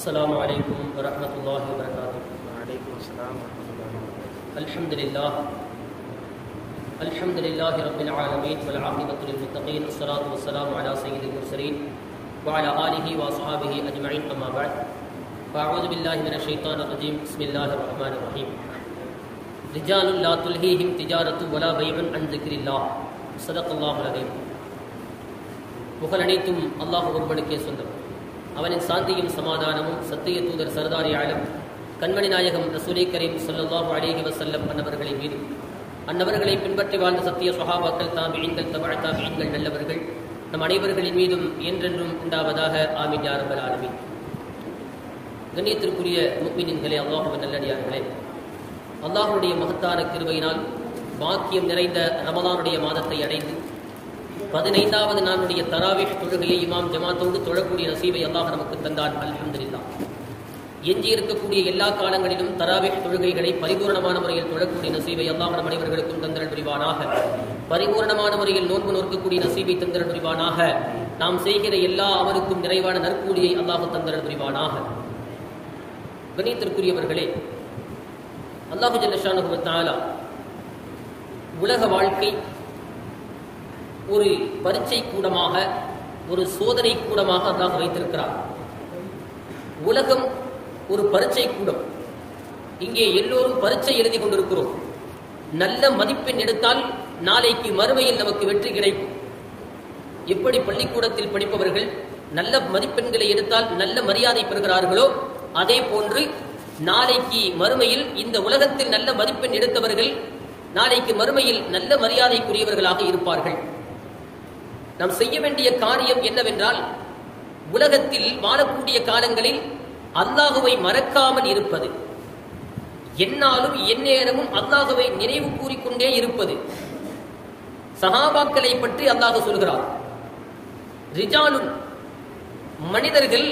السلام عليكم ورحمة الله وبركاته وعليكم السلام ورحمة الله وبركاته الحمد لله الحمد لله رب العالمين والعاقبة للمتقين والصلاة والسلام على سيد المرسلين وعلى آله وأصحابه أجمعين أما بعد فأعوذ بالله من الشيطان الرجيم بسم الله الرحمن الرحيم رجال لا تلهيهم تجارة ولا بيع عن ذكر الله صدق الله العظيم புகழ் அனைத்தும் அல்லாஹ் ஒருவனுக்கே சொந்தம் அவனின் சாந்தியும் சமாதானமும் சத்திய தூதர் சரதாரி ஆலம் கண்மணி நாயகம் ரசூலை கரீம் ஸல்லல்லாஹு அலைஹி வஸல்லம் அன்னவர்களின் மீது அன்னவர்களை பின்பற்றி வாழ்ந்த சத்திய சுஹாபாக்கள் தாபியீன்கள் தபழ தாபியீன்கள் நல்லவர்கள் நம் அனைவர்களின் மீதும் என்றென்றும் உண்டாவதாக ஆமீன் யா ரப்பல் ஆலமீன் கண்ணியத்திற்குரிய முக்மினின்களே அல்லாஹுவின் நல்லடியார்களே அல்லாஹ்வுடைய மகத்தான கிருபையினால் பாக்கியம் நிறைந்த ரமலானுடைய மாதத்தை அடைந்து பதினைந்தாவது நாளுடைய தராவிஷ் தொழுகையை இமாம் ஜமாத்தோடு தொழக்கூடிய நசீபை அல்லாஹ் நமக்கு தந்தான் அல்ஹம்துலில்லா எஞ்சி இருக்கக்கூடிய எல்லா காலங்களிலும் தராவிஷ் தொழுகைகளை பரிபூர்ணமான முறையில் தொழக்கூடிய நசீபை அல்லாஹ் நம் அனைவர்களுக்கும் தந்தரல் புரிவானாக பரிபூர்ணமான முறையில் நோன்பு நோக்கக்கூடிய நசீபை தந்தரல் புரிவானாக நாம் செய்கிற எல்லா அவருக்கும் நிறைவான நற்கூலியை அல்லாஹ் தந்தரல் புரிவானாக கணித்திற்குரியவர்களே அல்லாஹு ஜல்லஷானு தாலா உலக வாழ்க்கை ஒரு பரீட்சை கூடமாக ஒரு சோதனை கூடமாக அல்லாஹ் வைத்திருக்கிறார் உலகம் ஒரு பரீட்சை கூடம் இங்கே எல்லோரும் பரீட்சை எழுதி கொண்டிருக்கிறோம் நல்ல மதிப்பெண் எடுத்தால் நாளைக்கு மறுமையில் நமக்கு வெற்றி கிடைக்கும் எப்படி பள்ளிக்கூடத்தில் படிப்பவர்கள் நல்ல மதிப்பெண்களை எடுத்தால் நல்ல மரியாதை பெறுகிறார்களோ அதே போன்று நாளைக்கு மறுமையில் இந்த உலகத்தில் நல்ல மதிப்பெண் எடுத்தவர்கள் நாளைக்கு மறுமையில் நல்ல மரியாதைக்குரியவர்களாக இருப்பார்கள் நாம் செய்ய வேண்டிய காரியம் என்னவென்றால் உலகத்தில் வாழக்கூடிய காலங்களில் அல்லாஹுவை மறக்காமல் இருப்பது என்னாலும் எந்நேரமும் அல்லாஹுவை நினைவு கூறிக்கொண்டே இருப்பது சஹாபாக்களை பற்றி அல்லாஹ் சொல்கிறார் ரிஜாலும் மனிதர்கள்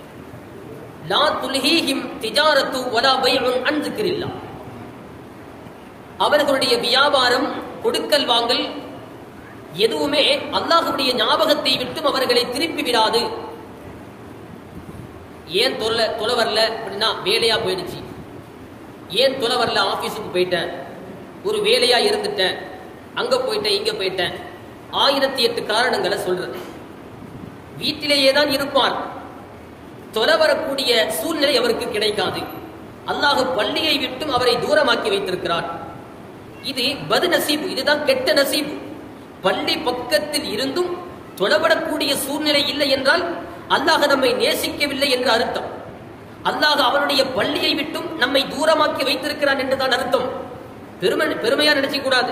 லா துல்ஹீஹிம் திஜாரத்து வலா பைஉன் அன் ذிக்ரில்லா அவர்களுடைய வியாபாரம் கொடுக்கல் வாங்கல் எதுவுமே அல்லாஹுடைய ஞாபகத்தை விட்டும் அவர்களை திருப்பி விடாது ஏன் தொல்ல தொலை வரல அப்படின்னா வேலையா போயிடுச்சு ஏன் தொலை வரல ஆபீஸுக்கு போயிட்டேன் ஒரு வேலையா இருந்துட்டேன் அங்க போயிட்டேன் இங்க போயிட்டேன் ஆயிரத்தி எட்டு காரணங்களை சொல்றது வீட்டிலேயே தான் இருப்பார் தொலை வரக்கூடிய சூழ்நிலை அவருக்கு கிடைக்காது அல்லாஹ் பள்ளியை விட்டும் அவரை தூரமாக்கி வைத்திருக்கிறார் இது பது நசீபு இதுதான் கெட்ட நசீபு பள்ளி பக்கத்தில் இருந்தும் தொடப்படக்கூடிய சூழ்நிலை இல்லை என்றால் அல்லாஹ் நம்மை நேசிக்கவில்லை என்று அர்த்தம் அல்லாஹ் அவனுடைய பள்ளியை விட்டும் நம்மை தூரமாக்கி வைத்திருக்கிறான் என்றுதான் அர்த்தம் பெருமை பெருமையா நினைச்சு கூடாது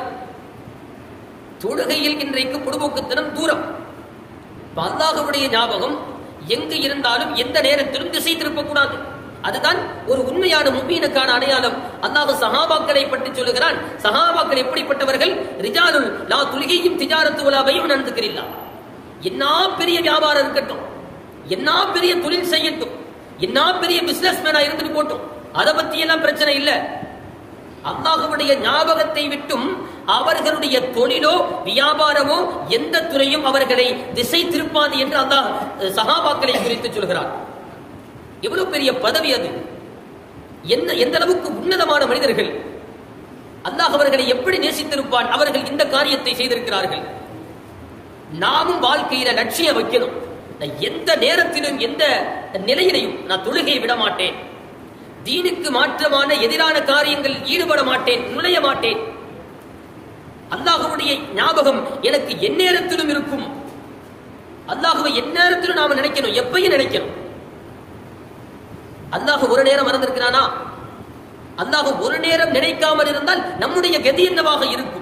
தொழுகையில் இன்றைக்கு பொடுபோக்குத்தனம் தூரம் அல்லாஹுடைய ஞாபகம் எங்கு இருந்தாலும் எந்த நேரத்திலும் திசை திருப்பக்கூடாது அதுதான் ஒரு உண்மையான முபீனுக்கான அடையாளம் அல்லாஹ் சஹாபாக்களை பற்றி சொல்லுகிறான் சஹாபாக்கள் எப்படிப்பட்டவர்கள் ரிஜாலுல் லா துலிகையும் திஜாரத்து உலாவையும் நடந்துக்கிறீங்களா என்ன பெரிய வியாபாரம் இருக்கட்டும் என்ன பெரிய தொழில் செய்யட்டும் என்ன பெரிய பிசினஸ் மேனா இருந்துட்டு போட்டும் அதை பத்தி எல்லாம் பிரச்சனை இல்ல அல்லாஹுடைய ஞாபகத்தை விட்டும் அவர்களுடைய தொழிலோ வியாபாரமோ எந்த துறையும் அவர்களை திசை திருப்பாது என்று அல்லாஹ் சஹாபாக்களை குறித்து சொல்கிறார் எவ்வளவு பெரிய பதவி அது என்ன எந்த அளவுக்கு உன்னதமான மனிதர்கள் அல்லாஹ் அவர்களை எப்படி நேசித்திருப்பான் அவர்கள் இந்த காரியத்தை செய்திருக்கிறார்கள் நாமும் வாழ்க்கையில லட்சியம் வைக்கணும் நான் எந்த நேரத்திலும் எந்த நிலையிலையும் நான் தொழுகையை விட மாட்டேன் தீனுக்கு மாற்றமான எதிரான காரியங்கள் ஈடுபட மாட்டேன் நுழைய மாட்டேன் அல்லாஹுடைய ஞாபகம் எனக்கு எந்நேரத்திலும் இருக்கும் அல்லாஹுவை எந்நேரத்திலும் நாம நினைக்கணும் எப்பயும் நினைக்கணும் அல்லாஹ் ஒரு நேரம் மறந்திருக்கிறானா அல்லாஹ் ஒரு நேரம் நினைக்காமல் இருந்தால் நம்முடைய கதி என்னவாக இருக்கும்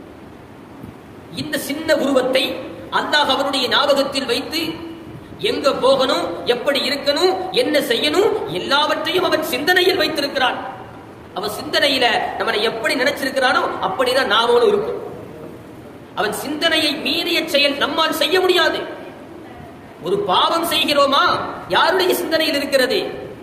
இந்த சின்ன உருவத்தை அல்லாஹ் அவருடைய ஞாபகத்தில் வைத்து எங்க போகணும் எப்படி இருக்கணும் என்ன செய்யணும் எல்லாவற்றையும் அவன் சிந்தனையில் வைத்திருக்கிறான் அவன் சிந்தனையில நம்மளை எப்படி நினைச்சிருக்கிறானோ அப்படிதான் நாமளும் இருக்கும் அவன் சிந்தனையை மீறிய செயல் நம்மால் செய்ய முடியாது ஒரு பாவம் செய்கிறோமா யாருடைய சிந்தனையில் இருக்கிறது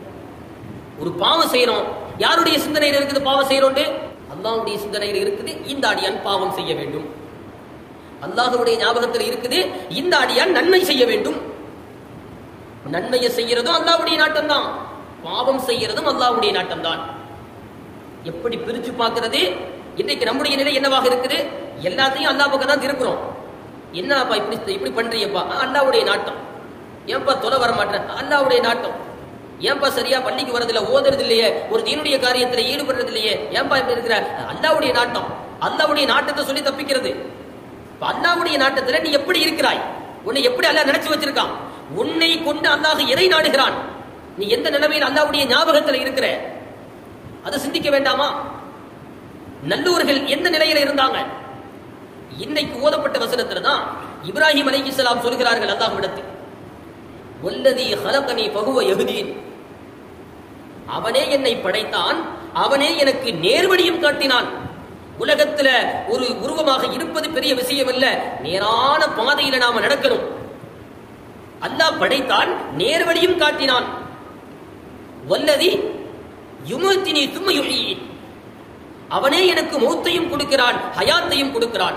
ஒரு பாவம் செய்யறோம் யாருடைய சிந்தனையில் இருக்குது பாவம் செய்யறோம் அல்லாஹுடைய சிந்தனையில் இருக்குது இந்த அடியான் பாவம் செய்ய வேண்டும் அல்லாஹுடைய ஞாபகத்தில் இருக்குது இந்த அடியான் நன்மை செய்ய வேண்டும் நன்மையை செய்யறதும் அல்லாவுடைய நாட்டம் தான் பாவம் செய்யறதும் அல்லாவுடைய நாட்டம் தான் எப்படி பிரிச்சு பார்க்கிறது இன்றைக்கு நம்முடைய நிலை என்னவாக இருக்குது எல்லாத்தையும் அல்லா பக்கம் தான் திருப்புறோம் என்னப்பா இப்படி இப்படி பண்றியப்பா ஆ, அல்லாவுடைய நாட்டம் ஏன்பா தொலை வர மாட்டேன் அல்லாவுடைய நாட்டம் ஏன்பா சரியா பள்ளிக்கு வரதில்ல ஓதுறது இல்லையே ஒரு தீனுடைய காரியத்துல ஈடுபடுறது இல்லையே ஏன்பா இப்படி இருக்கிற அல்லாவுடைய நாட்டம் அல்லாவுடைய நாட்டத்தை சொல்லி தப்பிக்கிறது இப்ப அல்லாவுடைய நாட்டத்துல நீ எப்படி இருக்கிறாய் உன்னை எப்படி அல்லாஹ் நினைச்சு வச்சிருக்கான் உன்னை கொண்டு அல்லாஹ் எதை நாடுகிறான் நீ எந்த நிலைமையில் அல்லாவுடைய ஞாபகத்துல இருக்கிற அதை சிந்திக்க வேண்டாமா நல்லூர்கள் எந்த நிலையில இருந்தாங்க இன்னைக்கு ஓதப்பட்ட வசனத்துல தான் இப்ராஹிம் அலைஹிஸ்ஸலாம் சொல்கிறார்கள் அல்லாஹ்விடத்தில் வல்லதி ஹலகனி பகுவ யஹ்தீன் அவனே என்னை படைத்தான் அவனே எனக்கு நேர்வழியும் காட்டினான் உலகத்துல ஒரு உருவமாக இருப்பது பெரிய விஷயம் அல்ல நேரான பாதையில நாம நடக்கணும் அல்லாஹ் படைத்தான் நேர்வழியும் காட்டினான் வல்லதி யுமத்தினி தும்ம யுஹீன் அவனே எனக்கு மௌத்தையும் கொடுக்கிறான் ஹயாத்தையும் கொடுக்கிறான்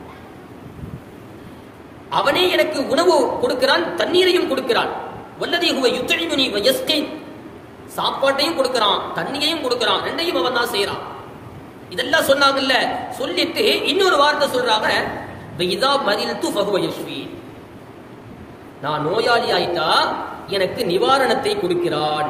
அவனே எனக்கு உணவு கொடுக்கிறான் தண்ணீரையும் கொடுக்கிறான் வல்லதி ஹுவ யுத்தழிமுனி வயஸ்கைன் சாப்பாட்டையும் கொடுக்கிறான் தண்ணியையும் கொடுக்கிறான் ரெண்டையும் அவன் தான் செய்யறான் இதெல்லாம் சொன்னாங்கல்ல சொல்லிட்டு இன்னொரு வார்த்தை சொல்றாங்க இதா மதில் து ஃபகுவயஸ்வி நான் நோயாளி ஆயிட்டா எனக்கு நிவாரணத்தை கொடுக்கிறான்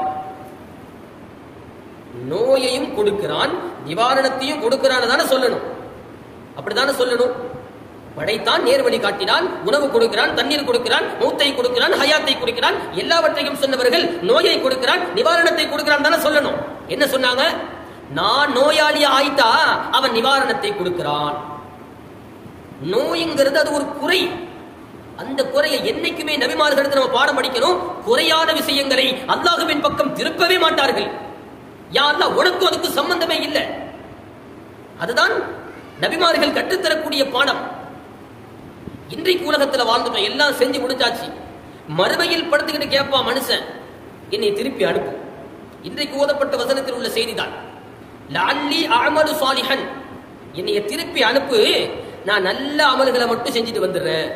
நோயையும் கொடுக்கிறான் நிவாரணத்தையும் கொடுக்கிறான்னு தானே சொல்லணும் அப்படித்தானே சொல்லணும் படைத்தான் நேர்வழி காட்டினான் உணவு கொடுக்கிறான் தண்ணீர் கொடுக்கிறான் மூத்தை கொடுக்கிறான் ஹயாத்தை கொடுக்கிறான் எல்லாவற்றையும் சொன்னவர்கள் நோயை கொடுக்கிறான் நிவாரணத்தை கொடுக்கிறான் தானே சொல்லணும் என்ன சொன்னாங்க நான் நோயாளியா ஆயிட்டா அவன் நிவாரணத்தை கொடுக்கிறான் நோய்ங்கிறது அது ஒரு குறை அந்த குறையை என்னைக்குமே நபிமார்களுக்கு நம்ம பாடம் படிக்கணும் குறையான விஷயங்களை அல்லாஹுவின் பக்கம் திருப்பவே மாட்டார்கள் யா அல்லாஹ் உனக்கும் அதுக்கு சம்பந்தமே இல்லை அதுதான் நபிமார்கள் கற்றுத்தரக்கூடிய பாடம் இன்றைக்கு உலகத்துல வாழ்ந்துட்டோம் எல்லாம் செஞ்சு முடிஞ்சாச்சு மறுமையில் படுத்துக்கிட்டு கேட்பான் மனுஷன் என்னை திருப்பி அனுப்பு இன்றைக்கு ஓதப்பட்ட வசனத்தில் உள்ள செய்திதான் லால்லி அமலு சாலிஹன் என்னைய திருப்பி அனுப்பு நான் நல்ல அமல்களை மட்டும் செஞ்சுட்டு வந்துடுறேன்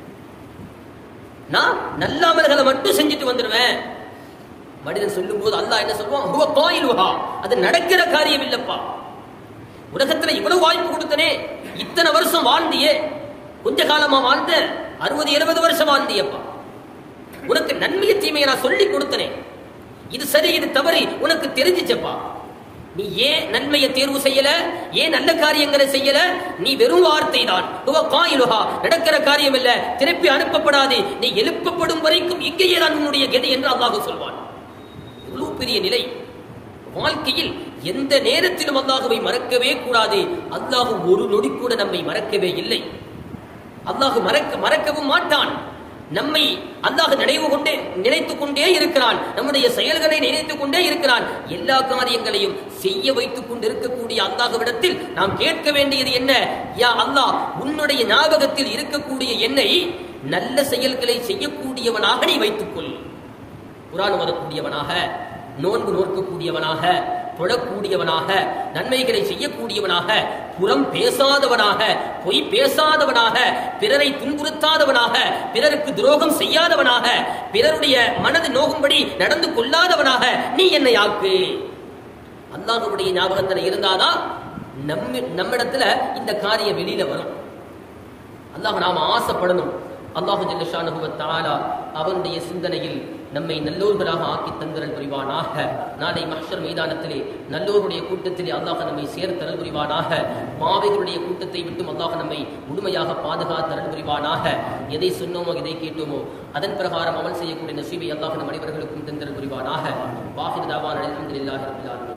நான் நல்ல அமல்களை மட்டும் செஞ்சுட்டு வந்துடுவேன் மனிதன் சொல்லும் போது அல்லாஹ் என்ன சொல்லுவான் ஹுவ காயிலுஹா அது நடக்கிற காரியம் இல்லப்பா உலகத்துல இவ்வளவு வாய்ப்பு கொடுத்தனே இத்தனை வருஷம் வாழ்ந்தியே கொஞ்ச காலமா வாழ்ந்த அறுபது எழுபது வருஷம் வாழ்ந்தியப்பா உனக்கு நன்மைய தீமையை நான் சொல்லி கொடுத்தனே இது சரி இது தவறு உனக்கு தெரிஞ்சிச்சப்பா நீ ஏன் நன்மையை தேர்வு செய்யல ஏன் நல்ல காரியங்களை செய்யல நீ வெறும் வார்த்தை தான் ஹுவ காயிலுஹா நடக்கிற காரியம் இல்ல திருப்பி அனுப்பப்படாது நீ எழுப்பப்படும் வரைக்கும் இங்கேயே தான் உன்னுடைய கதி என்று அல்லாஹ் சொல்வான் இவ்வளவு பெரிய நிலை வாழ்க்கையில் எந்த நேரத்திலும் அல்லாஹுவை மறக்கவே கூடாது அல்லாஹ் ஒரு நொடி கூட நம்மை மறக்கவே இல்லை அல்லாஹ் மறக்க மறக்கவும் மாட்டான் நம்மை அல்லாஹ் நினைவு கொண்டே நினைத்துக் கொண்டே இருக்கிறான் நம்முடைய செயல்களை நினைத்துக் கொண்டே இருக்கிறான் எல்லா காரியங்களையும் செய்ய வைத்துக் கொண்டிருக்கக்கூடிய அல்லாஹ்விடத்தில் நாம் கேட்க வேண்டியது என்ன யா அல்லாஹ் உன்னுடைய ஞாபகத்தில் இருக்கக்கூடிய என்னை நல்ல செயல்களை செய்யக்கூடியவனாக நீ வைத்துக்கொள் குரான் ஓதக்கூடியவனாக நோன்பு நோக்கக்கூடியவனாக தொழக்கூடியவனாக நன்மைகளை செய்யக்கூடியவனாக புறம் பேசாதவனாக பொய் பேசாதவனாக பிறரை துன்புறுத்தாதவனாக பிறருக்கு துரோகம் செய்யாதவனாக பிறருடைய மனது நோகும்படி நடந்து கொள்ளாதவனாக நீ என்னை ஆக்கு அல்லாஹுடைய ஞாபகத்துல இருந்தாதான் நம்ம நம்மிடத்துல இந்த காரியம் வெளியில வரும் அல்லாஹ் நாம ஆசைப்படணும் அல்லாஹு ஜல்லஷானுவ தாலா அவனுடைய சிந்தனையில் நம்மை நல்லோர்களாக ஆக்கி தந்திரன் புரிவானாக நாளை மஹ்ஷர் மைதானத்திலே நல்லோருடைய கூட்டத்திலே அல்லாஹ் நம்மை சேர்த்தரல் புரிவானாக பாவைகளுடைய கூட்டத்தை விட்டும் அல்லாஹ் நம்மை முழுமையாக பாதுகாத்தரல் புரிவானாக எதை சொன்னோமோ எதை கேட்டோமோ அதன் பிரகாரம் அமல் செய்யக்கூடிய நசீபை அல்லாஹ் நம் அனைவர்களுக்கும் தந்திரல் புரிவானாக வாஹிர் தாவான் அலமதுல்லாஹி ரபில் ஆலமீன்